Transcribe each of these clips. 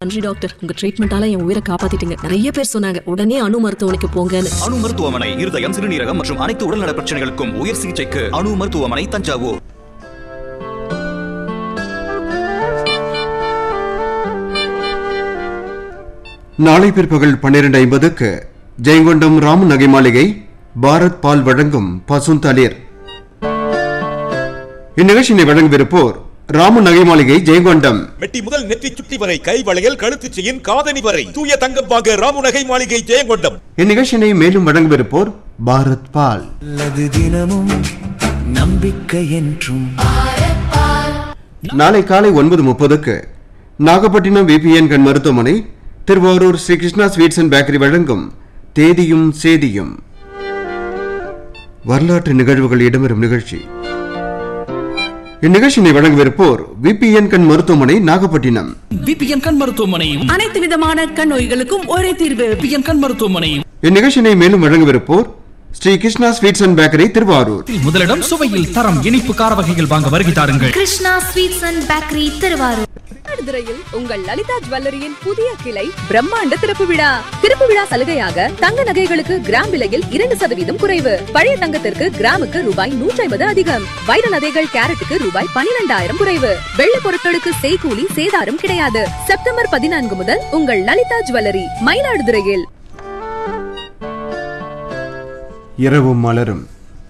நன்றி டாக்டர் உங்க ட்ரீட்மெண்டால என் உயிரை காப்பாத்திட்டீங்க நிறைய பேர் சொன்னாங்க உடனே அணு மருத்துவமனைக்கு போங்கன்னு அணு மருத்துவமனை இருதயம் சிறுநீரகம் மற்றும் அனைத்து உடல்நல பிரச்சனைகளுக்கும் உயர் சிகிச்சைக்கு அணு மருத்துவமனை தஞ்சாவூர் நாளை பிற்பகல் பன்னிரண்டு ஐம்பதுக்கு ஜெயங்கொண்டம் ராம நகை மாளிகை பாரத் பால் வழங்கும் பசுந்தளிர் இந்நிகழ்ச்சியினை வழங்கவிருப்போர் ராம நகை மாளிகை ஜெயங்கொண்டம் மெட்டி முதல் நெற்றி சுட்டி வரை கை வளையல் கழுத்துச் செயின் காதணி வரை தூய தங்கம் வாங்க ராமுநகை மாளிகை ஜெயங்கொண்டம் இந்நிகழ்ச்சியினை மேலும் வழங்கவிருப்போர் பாரத் பால் நல்லது தினமும் நம்பிக்கை என்றும் நாளை காலை ஒன்பது முப்பதுக்கு நாகப்பட்டினம் விபிஎன் கண் மருத்துவமனை Tiruvarur Sri Krishna sweets and bakery வழங்கும் தேதியும் சேதியும் வரலாற்று நிகழ்வுகள் இடம்பெறும் நிகழ்ச்சி இந்நிகழ்ச்சியினை வழங்கவிருப்போர் விபிஎன் கண் மருத்துவமனை நாகப்பட்டினம் விபிஎன் கண் மருத்துவமனை அனைத்து விதமான கண் நோய்களுக்கும் ஒரே தீர்வு விபிஎன் கண் மருத்துவமனை இந்நிகழ்ச்சியினை மேலும் வழங்கவிருப்போர் Sri Krishna sweets and bakery Tiruvarur முதலிடம் சுவையில் தரம் இனிப்பு கார வகைகள் வாங்க வருகை தாருங்கள் Krishna sweets and bakery Tiruvarur மயிலாடுதுறையில் உங்கள் லலிதா ஜுவல்லரியின் புதிய கிளை பிரம்மாண்ட திறப்பு விழா திறப்பு விழா சலுகையாக தங்க நகைகளுக்கு கிராம் விலையில் இரண்டு சதவீதம் குறைவு பழைய தங்கத்திற்கு கிராமுக்கு ரூபாய் நூற்றி ஐம்பது அதிகம் வைர நகைகள் கேரட்டுக்கு ரூபாய் பனிரெண்டாயிரம் குறைவு வெள்ள பொருட்களுக்கு செய்கூலி சேதாரம் கிடையாது செப்டம்பர் பதினான்கு முதல் உங்கள் லலிதா ஜுவல்லரி மயிலாடுதுறையில் இரவும் மலரும்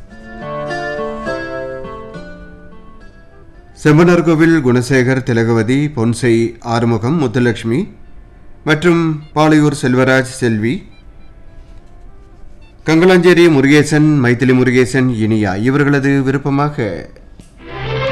செம்பனார்கோவில் குணசேகர் திலகவதி பொன்சை ஆறுமுகம் முத்துலட்சுமி மற்றும் பாளையூர் செல்வராஜ் செல்வி கங்கலாஞ்சேரி முருகேசன் மைத்திலி முருகேசன் இனியா இவர்களது விருப்பமாக